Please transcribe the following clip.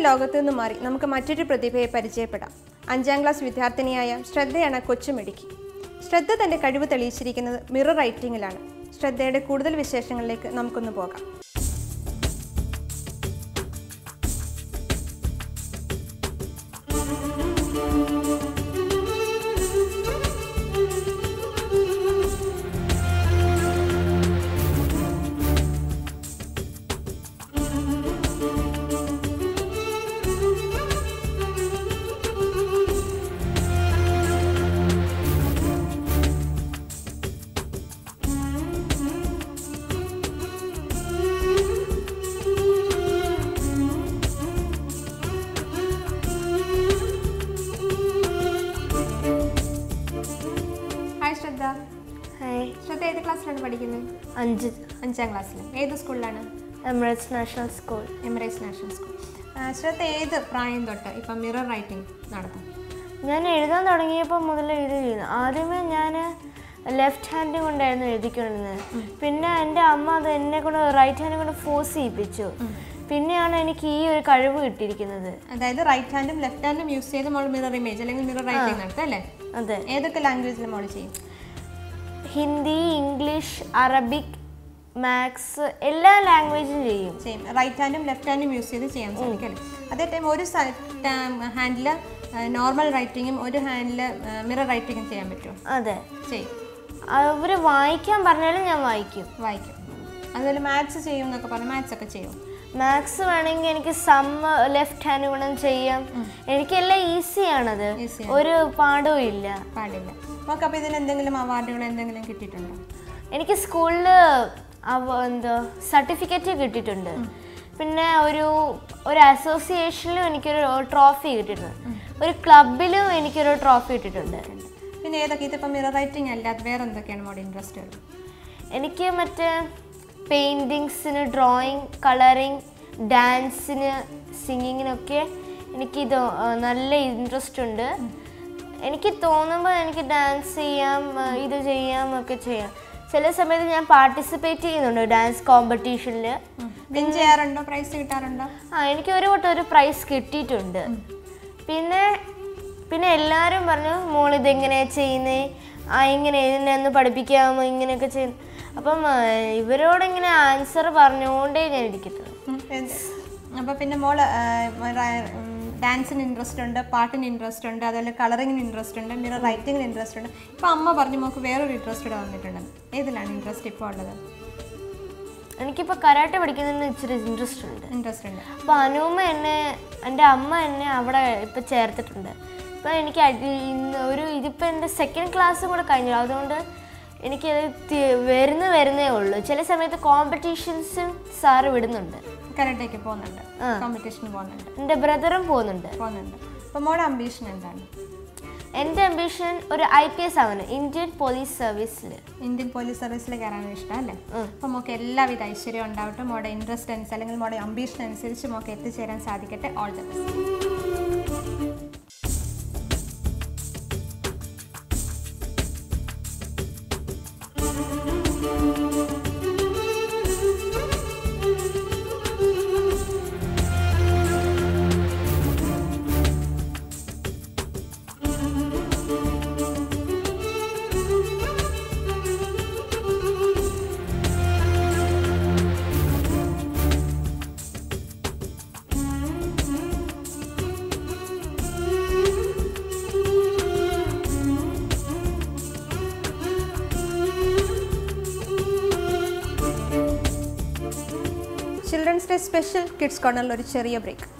ലോകത്തു നിന്ന് മാറി നമുക്ക് മറ്റൊരു പ്രതിഭയെ പരിചയപ്പെടാം അഞ്ചാം ക്ലാസ് വിദ്യാർത്ഥിനിയായ ശ്രദ്ധയാണ് കൊച്ചുമിടുക്കി ശ്രദ്ധ തൻ്റെ കഴിവ് തെളിയിച്ചിരിക്കുന്നത് മിറർ റൈറ്റിംഗിലാണ് ശ്രദ്ധയുടെ കൂടുതൽ വിശേഷങ്ങളിലേക്ക് നമുക്കൊന്ന് പോകാം ഹായ് ശ്രദ്ധ ഹായ് ശ്രദ്ധ ഏത് ക്ലാസ്സിലാണ് പഠിക്കുന്നത് അഞ്ച് അഞ്ചാം ക്ലാസ്സിൽ ഏത് സ്കൂളിലാണ് Emirates national school Emirates national school ആ, ശ്രദ്ധ ഏത് പ്രായം തൊട്ട് ഇപ്പം മിറർ റൈറ്റിംഗ് നടത്തും ഞാൻ എഴുതാൻ തുടങ്ങിയപ്പോൾ മുതൽ ഇത് ചെയ്യുന്നു ആദ്യമേ ഞാൻ ലെഫ്റ്റ് ഹാൻഡ് കൊണ്ടായിരുന്നു എഴുതിക്കൊണ്ടിരുന്നത് പിന്നെ എൻ്റെ അമ്മ അത് എന്നെ കൊണ്ട് റൈറ്റ് ഹാൻഡ് കൊണ്ട് ഫോഴ്സ് ചെയ്യിപ്പിച്ചു പിന്നെയാണ് എനിക്ക് ഈ ഒരു കഴിവ് കിട്ടിയിരിക്കുന്നത് അതായത് റൈറ്റ് ഹാൻഡും ലെഫ്റ്റ് ഹാൻഡും യൂസ് ചെയ്ത് മോൾ മിറർ ഇമേജ് അല്ലെങ്കിൽ മിറർ റൈറ്റിംഗ് നടത്തും അല്ലേ അതെ ഏതൊക്കെ ലാംഗ്വേജിൽ മോൾ ചെയ്യും ഹിന്ദി ഇംഗ്ലീഷ് അറബിക് മാത്സ് എല്ലാ ലാംഗ്വേജും ചെയ്യും ചെയ്യും റൈറ്റ് ഹാൻഡും ലെഫ്റ്റ് ഹാൻഡും യൂസ് ചെയ്ത് ചെയ്യാൻ സാധിക്കും അല്ലേ അതേ ടൈം ഒരു ഹാൻഡിൽ നോർമൽ റൈറ്റിങ്ങും ഒരു ഹാൻഡിൽ മിറർ റൈറ്റിങ്ങും ചെയ്യാൻ പറ്റുമോ അതെ ചെയ്യും അവർ വായിക്കാൻ പറഞ്ഞാലും ഞാൻ വായിക്കും വായിക്കും അതുപോലെ മാത്സ് ചെയ്യും എന്നൊക്കെ പറഞ്ഞു മാത്സ് ഒക്കെ ചെയ്യും മാത്സ് വേണമെങ്കിൽ എനിക്ക് സം ലെഫ്റ്റ് ഹാൻഡ് കൊണ്ടും ചെയ്യാം എനിക്കെല്ലാം ഈസിയാണത് Easy ഒരു പാടവും ഇല്ല പാടില്ല നമുക്ക് അപ്പോൾ ഇതിന് എന്തെങ്കിലും അവാർഡുകൾ എന്തെങ്കിലും കിട്ടിയിട്ടുണ്ടോ എനിക്ക് സ്കൂളിൽ എന്തോ സർട്ടിഫിക്കറ്റ് കിട്ടിയിട്ടുണ്ട് പിന്നെ ഒരു ഒരു അസോസിയേഷനിലും എനിക്കൊരു ട്രോഫി കിട്ടിയിട്ടുണ്ട് ഒരു ക്ലബിലും എനിക്കൊരു ട്രോഫി കിട്ടിയിട്ടുണ്ട് പിന്നെ ഏതൊക്കെ ഇതിപ്പോൾ മിറർ റൈറ്റിംഗ് അല്ലാതെ വേറെ എന്തൊക്കെയാണ് മോഡ് ഇൻട്രസ്റ്റുകൾ എനിക്ക് മറ്റേ പെയിൻറ്റിങ്സിന് ഡ്രോയിങ് കളറിങ് ഡാൻസിന് സിംഗിങ്ങിനൊക്കെ എനിക്കിത് ആ, നല്ല ഇൻട്രസ്റ്റ് ഉണ്ട് എനിക്ക് തോന്നുമ്പോൾ എനിക്ക് ഡാൻസ് ചെയ്യാം ആ, ഇത് ചെയ്യാം ഒക്കെ ചെയ്യാം ചില സമയത്ത് ഞാൻ പാർട്ടിസിപ്പേറ്റ് ചെയ്യുന്നുണ്ട് ഡാൻസ് കോമ്പറ്റീഷനിൽ വിൻ ചെയ്യാറുണ്ടോ പ്രൈസ് കിട്ടാറുണ്ടോ ആ എനിക്ക് ഒരു വട്ടം ഒരു പ്രൈസ് കിട്ടിയിട്ടുണ്ട് പിന്നെ പിന്നെ എല്ലാവരും പറഞ്ഞു മോൾ ഇതെങ്ങനെയാണ് ചെയ്യുന്നേ ആ ഇങ്ങനെ ഇതിനെ ഒന്ന് പഠിപ്പിക്കാമോ ഇങ്ങനെയൊക്കെ ചെയ്യുന്നു അപ്പം ആ, ഇവരോട് ഇങ്ങനെ ആൻസർ പറഞ്ഞുകൊണ്ടേ ഞാൻ ഇരിക്കത്തുള്ളൂ അപ്പോൾ പിന്നെ മോള് ഡാൻസിന് ഇൻട്രസ്റ്റ് ഉണ്ട് പാട്ടിന് ഇൻട്രസ്റ്റ് ഉണ്ട് അതുപോലെ കളറിങ്ങിന് ഇൻട്രസ്റ്റ് ഉണ്ട് മിറർ റൈറ്റിങ്ങിന് ഇൻട്രസ്റ്റ് ഉണ്ട് ഇപ്പോൾ അമ്മ പറഞ്ഞു മോൾക്ക് വേറൊരു ഇൻട്രസ്റ്റ് ഇവിടെ വന്നിട്ടുണ്ട് ഏതിലാണ് ഇൻട്രസ്റ്റ് ഇപ്പോൾ ഉള്ളത് എനിക്കിപ്പോൾ കരാട്ടെ പഠിക്കുന്നതിന് ഇച്ചിരി ഇൻട്രസ്റ്റ് ഉണ്ട് ഇൻട്രസ്റ്റ് ഉണ്ട് അപ്പോൾ അനൂമ്മ എന്നെ എൻ്റെ അമ്മ എന്നെ അവിടെ ഇപ്പം ചേർത്തിട്ടുണ്ട് ഇപ്പം എനിക്ക് അടി- ഇന്ന് ഒരു ഇതിപ്പോൾ എൻ്റെ സെക്കൻഡ് ക്ലാസ് കൂടെ കഴിഞ്ഞു അതുകൊണ്ട് എനിക്കത് തി- വരുന്നു വരുന്നേ ഉള്ളൂ ചില സമയത്ത് കോമ്പറ്റീഷൻസും സാറ് വിടുന്നുണ്ട് കരാട്ടേക്ക് പോകുന്നുണ്ട് കോമ്പറ്റീഷന് പോകുന്നുണ്ട് എൻ്റെ ബ്രദറും പോകുന്നുണ്ട് പോകുന്നുണ്ട് അപ്പോൾ മോളുടെ അംബീഷൻ എന്താണ് എൻ്റെ അംബിഷൻ ഒരു ഐ പി എസ് ആവാൻ ഇന്ത്യൻ പോലീസ് സർവീസിൽ ഇന്ത്യൻ പോലീസ് സർവീസിൽ കയറാൻ ഇഷ്ടം അല്ലേ അപ്പോൾ മോക്ക് എല്ലാവിധ ഐശ്വര്യം ഉണ്ടാവട്ടെ മോടെ ഇൻട്രസ്റ്റ് അനുസരിച്ച് അല്ലെങ്കിൽ മോടെ അംബീഷൻ അനുസരിച്ച് മോക്ക് എത്തിച്ചേരാൻ സാധിക്കട്ടെ all the best children's day special kids കോർണറിൽ ഒരു ചെറിയ ബ്രേക്ക്